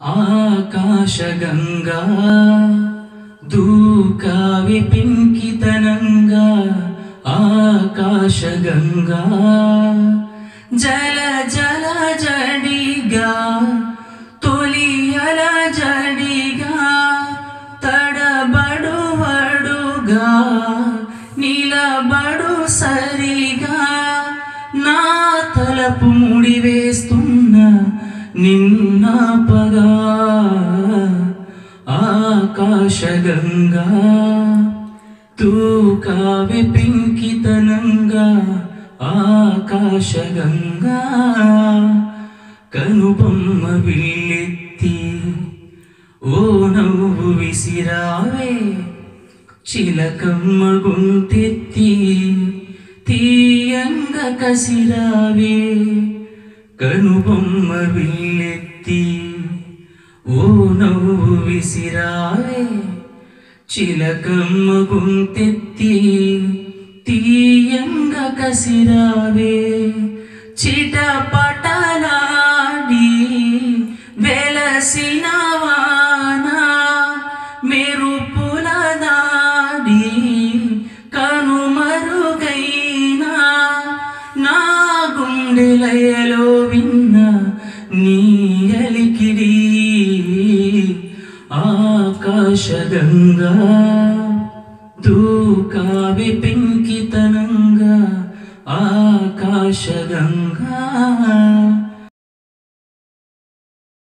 ఆకాశగంగా దూకావి పింకితనంగా ఆకాశగంగా జల జల జడిగా తొలి అల జడిగా తడబడు వడుగా నిలబడు సరిగా నా తలపు ముడివేస్తున్న నిన్నాపగా ఆకాశగంగా తూకావి పింకితనంగా ఆకాశగంగా కనుబొమ్మ విల్లెత్తి ఓ నవ్వు విసిరావే చిలకమ్మ గుంతెత్తి తీయంగ కసిరావే కనుబొమ్మ విల్లెత్తి ఓ నవ్వు విసిరావే చిలకమ్మ గుంతెత్తి తీయంగ కసిరావే చిటపటలాడి వెలసిన వాన మెరుపుల దాడి కనుమరుగైనా నా గుండెలయలో విన్న నీ అలికిడి ఆకాశగంగా దూకావి పెంకితనంగా ఆకాశగంగా